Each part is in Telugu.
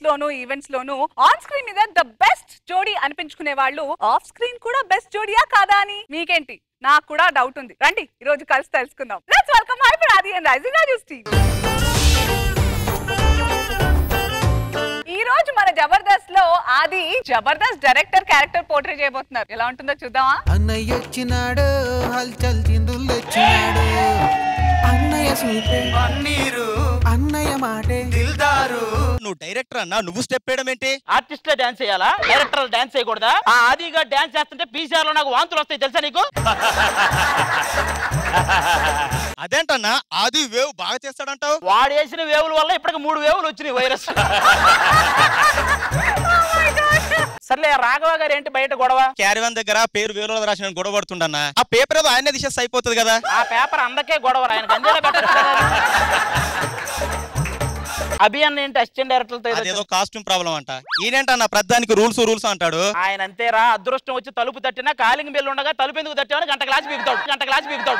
లోను ఈవెంట్స్ లోను ఆన్ స్క్రీన్ మీద ద బెస్ట్ జోడీ అనిపించుకునే వాళ్ళు ఆఫ్ స్క్రీన్ కూడా బెస్ట్ జోడియా కాదా అని మీకేంటి నాకు కూడా డౌట్ ఉంది రండి ఈ రోజు కలిసి తెలుసుకుందాం let's welcome hyper Adi and rising Raju team ఈ రోజు మన జబర్దస్త్ లో ఆది జబర్దస్త్ డైరెక్టర్ క్యారెక్టర్ పోర్ట్రే చేయబోతున్నారు ఎలా ఉంటుందో చూద్దామా అన్నయ్య వచ్చినాడు హల్చల్ చిందులు తెచ్చినాడు అన్నయ్య సూపే పన్నీరు అన్నయ్య మాటే దిల్దారు నువ్వు డైరెక్టర్ అన్నా నువ్వు స్టెప్ వేయడం ఏంటి ఆర్టిస్ట్లే డాన్స్ చేయాలా డైరెక్టర్ డాన్స్ చేయకూడదా ఆ ఆదిగా డాన్స్ చేస్తుంటే పీసీఆర్ లో నాకు వాంతులు వస్తాయి తెలుసా నీకు అదేంటన్నా ఆది వేవ్ బాగా చేస్తాడంటావు వాడు వేసిన వేవుల వల్ల ఇప్పటికి మూడు వేవులు వచ్చినాయి వైరస్ సర్లే రాఘవ గారు ఏంటి బయట గొడవ క్యారివన్ దగ్గర పేరు వేరే రాసిన గొడవ పడుతుండన్నా ఆ పేపర్ ఏదో ఆయన దిశ అయిపోతుంది కదా ఆ పేపర్ అందకే గొడవ ఆయన గంజాలో పెట్టచ్చు కదా అభి అన్న ఏంటి అసిస్టెంట్ డైరెక్టర్తో ఏదో అదేదో కాస్ట్యూమ్ ప్రాబ్లం అంట ఈయనేంటన్నా ప్రధానికి రూల్స్ రూల్స్ అంటాడు ఆయన అంతేరా అదృష్టం వచ్చి తలుపు తట్టినా కాలింగ్ బిల్లు ఉండగా తలుపు ఎందుకు తట్టామని గంట క్లాస్ పీకుతాడు గంట క్లాస్ పీకుతాడు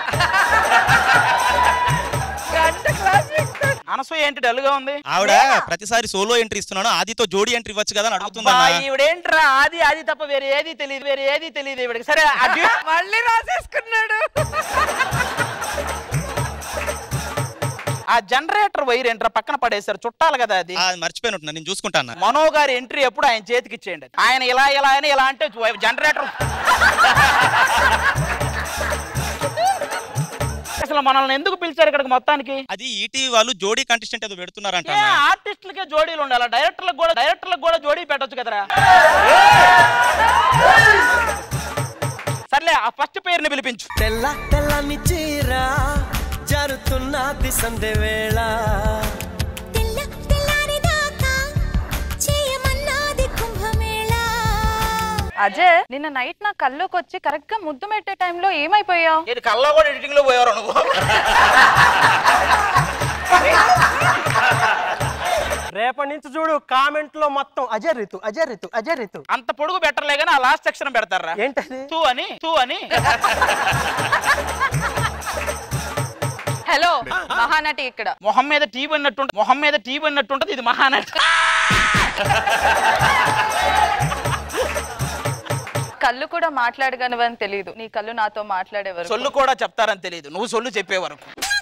అనసూయ ఏంటి డల్గా ఉంది ఆవిడ ప్రతిసారి సోలో ఎంట్రీ ఇస్తున్నాను ఆదితో జోడీ ఎంట్రీ ఇవ్వచ్చు కదా అని అబ్బా, అడుగుతుందన్నా ఈవిడేంట్రా ఆది ఆది తప్ప వేరే ఏది తెలియదు వేరే ఏది తెలియదు ఈవిడకి సరే అభి మళ్ళీ రాసేసుకున్నాడు ఆ జనరేటర్ వైర్ ఏంట్రా పక్కన పడేశారు చుట్టాలి కదా అది ఆ, మర్చిపోయినట్టున్నా నేను చూసుకుంటాను మనో గారి ఎంట్రీ ఎప్పుడు ఆయన చేతికి ఇచ్చేయండి ఆయన ఇలా ఇలా అని ఇలా అంటే జనరేటర్ అసలు మనల్ని ఎందుకు పిలిచారు ఇక్కడికి మొత్తానికి అది ఈటీవీ వాళ్ళు జోడీ కంటెస్టెంట్ ఏదో పెడుతున్నారంట ఏ ఆర్టిస్టులకే జోడీలు ఉండాలి డైరెక్టర్లకు కూడా డైరెక్టర్లకు కూడా జోడీ పెట్టొచ్చు కదరా సర్లే ఆ ఫస్ట్ పేరుని పిలిపించు తెల్ల తెల్లని చీర జరుతున్నది సంధ్య వేళ తెల్ల తెల్లారిదాకా చేయమన్నాది కుంభమేళ అజయ్ నిన్న నైట్ నా కల్లోకి వచ్చి కరెక్ట్ గా ముద్దు పెట్టే టైంలో ఏమైపోయావు ఇది కల్లా కూడా ఎడిటింగ్ లో పోయారు నువ్వు రేపటి నుంచి చూడు కామెంట్ లో మొత్తం అజయ్ రితు అజయ్ రితు అజయ్ రితు అంత పొడుగు పెట్టర్లే కానీ ఆ లాస్ట్ సెక్షన్ పెడతారా ఏంటది తూ అని తూ అని హలో మహానటి ఇక్కడ మొహం మీద టీ పడినట్టు మొహం మీద టీ పడినట్టుంటది ఇది మహానటి కళ్ళు కూడా మాట్లాడగలవని తెలియదు నీ కళ్ళు నాతో మాట్లాడేవారు సొల్లు కూడా చెప్తారని తెలియదు నువ్వు సొల్లు చెప్పే వరకు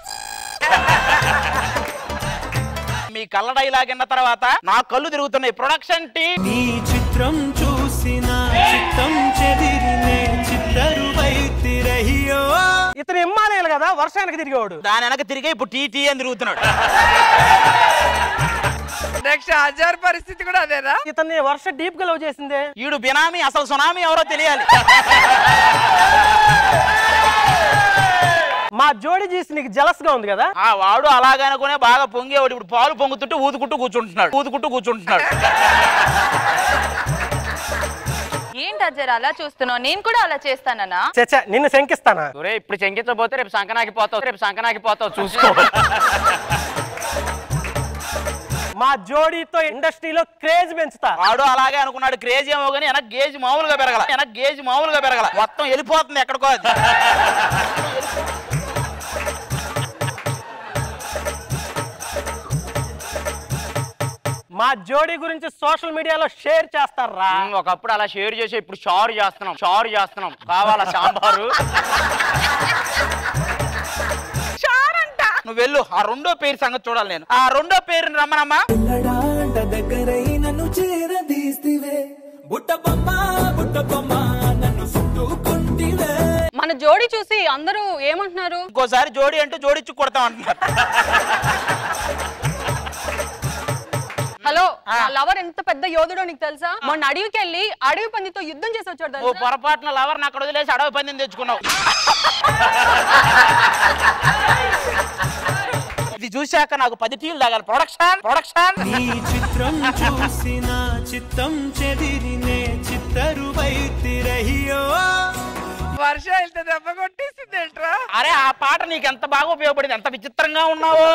మీ కళ్ళ డైలాగ్ అన్న తర్వాత నా కళ్ళు తిరుగుతున్నాయి ప్రొడక్షన్ టీ నీ చిత్రం చూసిన చిత్తం చెదిరినే చిత్తరు వైతిరహియో ఇతను ఇమ్మాలేలు కదా వర్షానికి తిరిగేవాడు దాని వెనక తిరిగి ఇప్పుడు టీ టీ అని తిరుగుతున్నాడు నెక్స్ట్ హజార్ పరిస్థితి కూడా అదేనా ఇతన్ని వర్ష డీప్ గా లవ్ చేసిందే ఈడు బినామీ అసలు సునామీ ఎవరో తెలియాలి మా జోడి చూసి నీకు జలస్ గా ఉంది కదా ఆ వాడు అలాగనుకునే బాగా పొంగేవాడు ఇప్పుడు పాలు పొంగుతుంటే ఊదుకుంటూ కూర్చుంటున్నాడు ఊదుకుంటూ కూర్చుంటున్నాడు ఏంటి అజయ్ అలా చూస్తున్నావు నేను కూడా అలా చేస్తానన్నా చచ్చ నిన్ను శంకిస్తానా ఒరే ఇప్పుడు చెంకించబోతే రేపు సంకనాకి పోతావు రేపు సంకనాకి పోతావు చూసుకో మా జోడీతో ఇండస్ట్రీలో క్రేజ్ పెంచుతా వాడు అలాగే అనుకున్నాడు క్రేజ్ ఏమో కానీ వెనక గేజ్ మామూలుగా పెరగల వెనక గేజ్ మామూలుగా పెరగల మొత్తం వెళ్ళిపోతుంది ఎక్కడికో అది. మా జోడీ గురించి సోషల్ మీడియాలో షేర్ చేస్తారా ఉమ్, ఒకప్పుడు అలా షేర్ చేసి ఇప్పుడు షారు చేస్తున్నాం షారు చేస్తున్నాం కావాలా సాంబారు నువ్వు వెళ్ళు ఆ రెండో పేరు సంగతి చూడాలి నేను ఆ రెండో పేరుని రమ్మనమ్మా పిల్లడాంట దగ్గరై నన్ను చేరదీస్తివే బుట్ట బొమ్మ బుట్ట బొమ్మ నన్ను చుట్టుకుంటివే మన జోడి చూసి అందరూ ఏమంటున్నారు ఇంకోసారి జోడి అంటే జోడిచ్చి కొడతాం అంటున్నారు హలో నా లవర్ ఎంత పెద్ద యోధుడో నీకు తెలుసా మొన్న అడవికి వెళ్ళి అడవి పందితో యుద్ధం చేసి వచ్చాడు ఓ తెలుసా పొరపాటున లవర్ని అక్కడ వదిలేసి అడవి పందిని తెచ్చుకున్నావు ఇది చూశాక నాకు పది టీలు తాగాలి ప్రొడక్షన్ ప్రొడక్షన్ నీ చిత్రం చూసిన చిత్తం చెదిరినే చిత్తరు వైతిరహియో వర్ష వెళ్తే దెబ్బ కొట్టేసింది ఏంట్రా అరే ఆ పాట నీకు ఎంత బాగా ఉపయోగపడింది ఎంత విచిత్రంగా ఉన్నావు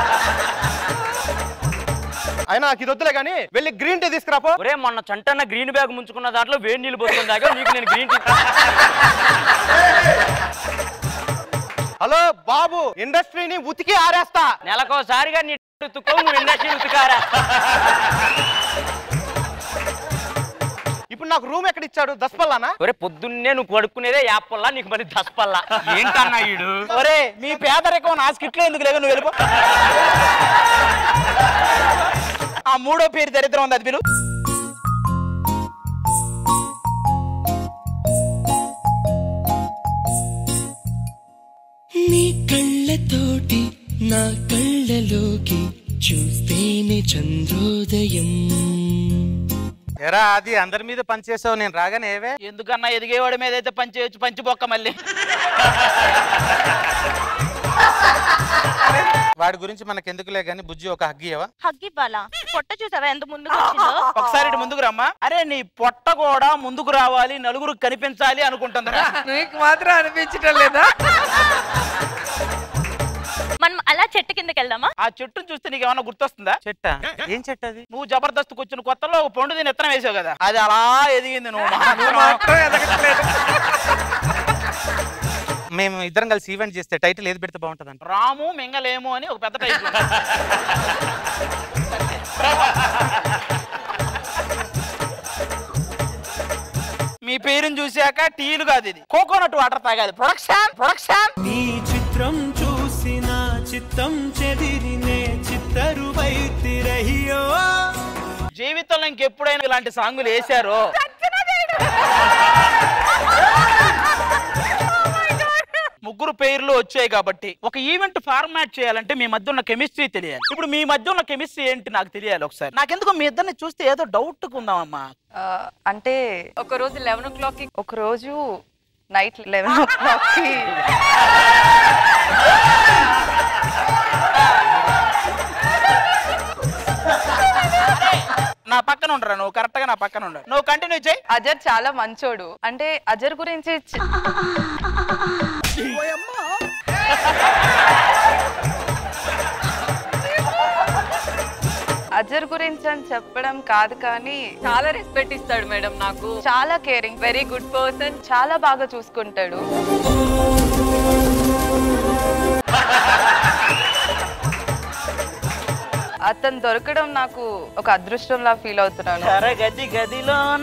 అయినా నాకు ఇది వద్దులే కానీ వెళ్ళి గ్రీన్ టీ తీసుకురాపో ఒరే మొన్న చంటన్న గ్రీన్ బ్యాగ్ ముంచుకున్న దాంట్లో వేడి నీళ్ళు పోతుంది దాకా నీకు నేను గ్రీన్ టీ హలో బాబు ఇండస్ట్రీని ఉతికి ఆరేస్తా నెలకోసారిగా నీ తుక్కవు నువ్వు ఇండస్ట్రీ ఉతికారా నాకు రూమ్ ఎక్కడ ఇచ్చాడు దసపల్లానా ఒరే పొద్దున్నే నువ్వు కడుక్కునేదే యాప్పల్లా నీకు మరి దసపల్లా ఏంటన్నా ఈడు ఒరే మీ పేదరికం నా స్కిట్లో ఎందుకు లేవు నువ్వు వెళ్ళిపో ఆ మూడో పేరు దరిద్రం ఉంది అది పిలు నీ కళ్ళతోటి నా కళ్ళలోకి చూస్తేనే చంద్రోదయం ఎరా అది అందరి మీద పనిచేసావు నేను రాగానే ఏవే ఎందుకన్నా ఎదిగేవాడి మీద అయితే పంచి చేయొచ్చు పంచి బొక్క మళ్ళీ వాడి గురించి మనకి ఎందుకులే గానీ బుజ్జి ఒక హగ్గియవా హగ్ ఇవ్వాలా పొట్ట చూసావా ఎంత ముందుకు వచ్చిందో ఒకసారి ఇటు ముందుకు రమ్మా అరే నీ పొట్ట కూడా ముందుకు రావాలి నలుగురు కనిపించాలి అనుకుంటుందా నీకు మాత్రం అనిపించటం లేదా మనం అలా చెట్టు కిందకి వెళ్దామా ఆ చెట్టును చూస్తే నీకు ఏమన్నా గుర్తొస్తుందా చెట్ట ఏం చెట్టు అది నువ్వు జబర్దస్త్ వచ్చిన కొత్తలో ఒక పండు దీని ఎత్తనం వేసావు కదా అది అలా ఎదిగింది నువ్వు మాత్రం. మాత్రం ఎదగట్లేదు మేము ఇద్దరం కలిసి ఈవెంట్ చేస్తే టైటిల్ ఏది పెడితే బాగుంటుంది అంట రాము మింగలేము అని ఒక పెద్ద టైప్ మీ పేరుని చూశాక టీలు కాదు ఇది కోకోనట్ వాటర్ తాగాలి ప్రొడక్షన్ ప్రొడక్షన్ నీ చిత్రం చూసిన చిత్తం చెదిరినే చిత్తరువైతిరహియో జీవితంలో ఇంకెప్పుడైనా ఇలాంటి సాంగులు వేశారో ముగ్గురు పేర్లు వచ్చాయి కాబట్టి ఒక ఈవెంట్ ఫార్మాట్ చేయాలంటే మీ మధ్య ఉన్న కెమిస్ట్రీ తెలియాలి ఇప్పుడు మీ మధ్య ఉన్న కెమిస్ట్రీ ఏంటి నాకు తెలియాలి ఒకసారి నాకెందుకో మీ ఇద్దరిని చూస్తే ఏదో డౌట్ ఉందామమ్మా ఆ, అంటే ఒక రోజు లెవెన్ ఓ క్లాక్ కి ఒక రోజు నైట్ లెవెన్ ఓ క్లాక్ కి నా పక్కన ఉండరా నువ్వు కరెక్ట్ గా నా పక్కన ఉండు నువ్వు కంటిన్యూ చేయి అజర్ చాలా మంచోడు అంటే అజర్ గురించి చి- అజర్ గురించి అని చెప్పడం కాదు కానీ చాలా రెస్పెక్ట్ ఇస్తాడు మేడం నాకు చాలా కేరింగ్ వెరీ గుడ్ పర్సన్ చాలా బాగా చూసుకుంటాడు అతను దొరకడం నాకు ఒక అదృష్టంలా ఫీల్ అవుతున్నాను తరగతి గదిలోన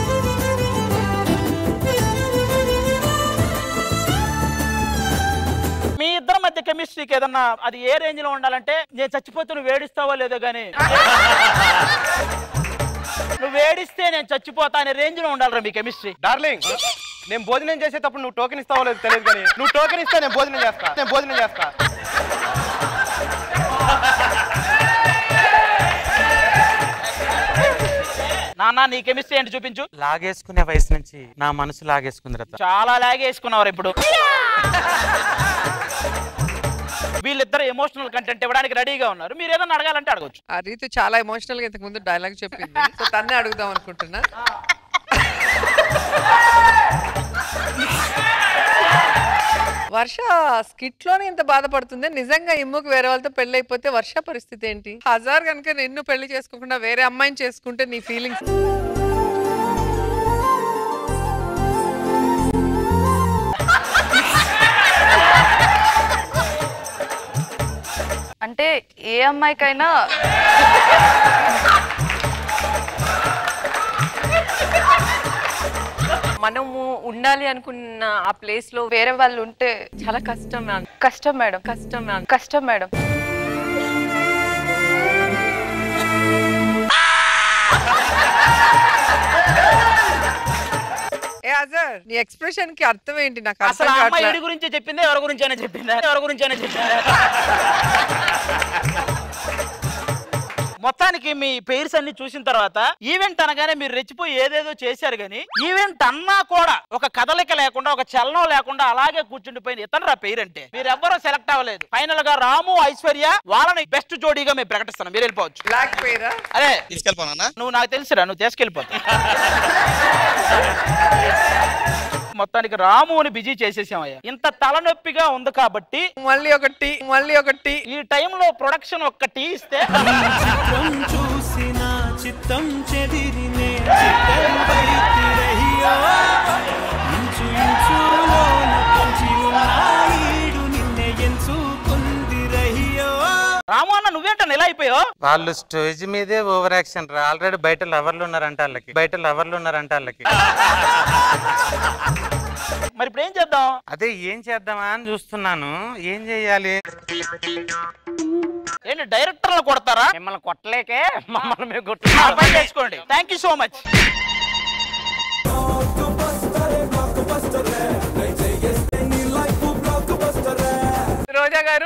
మీ ఇద్దరి మధ్య కెమిస్ట్రీకి ఏదన్నా అది ఏ రేంజ్ లో ఉండాలంటే నేను చచ్చిపోతే నువ్వు వేడిస్తావో లేదో గానీ నువ్వు వేడిస్తే నేను చచ్చిపోతా అనే రేంజ్ లో ఉండాలిరా మీ కెమిస్ట్రీ డార్లింగ్ నేను భోజనం చేసేటప్పుడు నువ్వు టోకెన్ ఇస్తావో లేదు తెలియదు కానీ నువ్వు టోకెన్ ఇస్తే నేను భోజనం చేస్తా నేను భోజనం చేస్తా నాన్న నీ కెమిస్ట్రీ ఏంటి చూపించు లాగేసుకునే వయసు నుంచి నా మనసు లాగేసుకుంది రత్న చాలా లాగేసుకున్నారు ఇప్పుడు వీళ్ళిద్దరు ఎమోషనల్ కంటెంట్ ఇవ్వడానికి రెడీగా ఉన్నారు మీరు ఏదైనా అడగాలంటే అడగచ్చు ఆ రీతు చాలా ఎమోషనల్ గా ఇంతకు ముందు డైలాగ్ చెప్పింది సో తన్నే అడుగుదాం అనుకుంటున్నా వర్ష స్కిట్ లోనే ఇంత బాధపడుతుంది నిజంగా ఇమ్ముకు వేరే వాళ్ళతో పెళ్లి అయిపోతే వర్ష పరిస్థితి ఏంటి హజార్ కనుక నిన్ను పెళ్లి చేసుకోకుండా వేరే అమ్మాయిని చేసుకుంటే నీ ఫీలింగ్స్ అంటే ఏ అమ్మాయికైనా మనము ఉండాలి అనుకున్న ఆ ప్లేస్ లో వేరే వాళ్ళు ఉంటే చాలా కష్టం మ్యామ్ కష్టం మేడం కష్టం మ్యామ్ కష్టం మేడం ఏ అజర్ నీ ఎక్స్ప్రెషన్ కి అర్థం ఏంటి నాకు అసలు అర్థం ఆ అమ్మాయి కావట్లే ఈడి గురించి చెప్పింది ఎవరి గురించి అయినా చెప్పిందా ఎవరి గురించి అయినా చెప్పిందా మొత్తానికి మీ పేర్స్ అన్ని చూసిన తర్వాత ఈవెంట్ అనగానే మీరు రెచ్చిపోయి ఏదేదో చేశారు కానీ ఈవెంట్ అన్నా కూడా ఒక కదలిక లేకుండా ఒక చలనం లేకుండా అలాగే కూర్చుండిపోయింది ఇతను రా పేరు అంటే మీరు ఎవ్వరూ సెలెక్ట్ అవ్వలేదు ఫైనల్ గా రాము ఐశ్వర్య వాళ్ళని బెస్ట్ జోడీగా మేము ప్రకటిస్తున్నాం మీరు వెళ్ళిపోవచ్చు బ్లాక్ పేరా అదే తీసుకెళ్ళిపోనా నువ్వు నాకు తెలుసురా నువ్వు తీసుకెళ్ళిపోతావు మొత్తానికి రాము అని బిజీ చేసేసామయ్యా ఇంత తలనొప్పిగా ఉంది కాబట్టి మళ్ళీ ఒకటి మళ్ళీ ఒకటి ఈ టైంలో ప్రొడక్షన్ ఒక్క టీ ఇస్తే చిత్రం చూసిన చిత్తం చెదిరినే చిత్తరువైతిరహియో ఇంచు ఇంచులోన పొంచి ఉన్న ఈడు నిన్నే ఎంచుకుందిరహియో రాము అన్న నువ్వేంటన్నా ఇలా అయిపోయావు వాళ్ళు స్టేజ్ మీదే ఓవర్ యాక్షన్ రా ఆల్రెడీ బయట లవర్లు ఉన్నారంట వాళ్ళకి బయట లవర్లు ఉన్నారంట వాళ్ళకి మరి ఇప్పుడు ఏం చేద్దాం అదే ఏం చేద్దామా అని చూస్తున్నాను ఏం చెయ్యాలి ఏంటి డైరెక్టర్లు కొడతారా మిమ్మల్ని కొట్టలేకే మమ్మల్ని మేము ఆ పని చేసుకోండి thank you so much Roja garu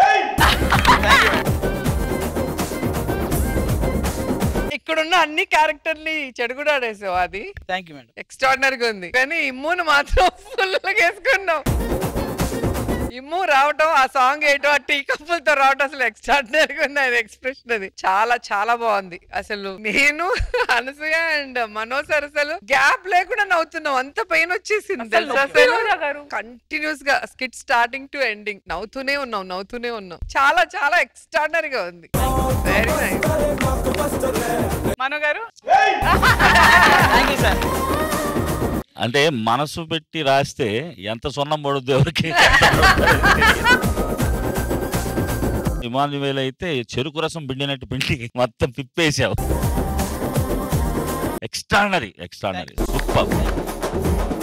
ఇక్కడున్న అన్ని క్యారెక్టర్ని చెడుగుడాడేసావు అది థ్యాంక్ యూ మేడం ఎక్స్ట్రాడినరీగా ఉంది కానీ ఇమ్మును మాత్రం ఫుల్ వేసుకున్నావు ఇమ్ము రావటం ఆ సాంగ్ ఏంటో ఆ టీ కప్పులతో రావటం అసలు ఎక్స్ట్రాడినరీగా ఉంది ఆయన ఎక్స్ప్రెషన్ అది చాలా చాలా బాగుంది అసలు నేను అనసూయ అండ్ మనోజ్ అసలు గ్యాప్ లేకుండా నవ్వుతున్నాం అంత పెయిన్ వచ్చేసింది అసలు తెలుసా నొప్పి రోజా గారు. కంటిన్యూస్ గా స్కిట్ స్టార్టింగ్ టు ఎండింగ్ నవ్వుతూనే ఉన్నాం నవ్వుతూనే ఉన్నాం చాలా చాలా ఎక్స్ట్రాడినరీగా ఉంది వెరీ నైస్ మను గారు థ్యాంక్ యూ సార్ అంటే మనసు పెట్టి రాస్తే ఎంత సున్నం పడుద్ది ఎవరికి ఇమాన్యువేల్ అయితే చెరుకు రసం పిండినట్టు పిండి మొత్తం పిప్పేసావు ఎక్స్ట్రానరీ ఎక్స్ట్రానరీ సూపర్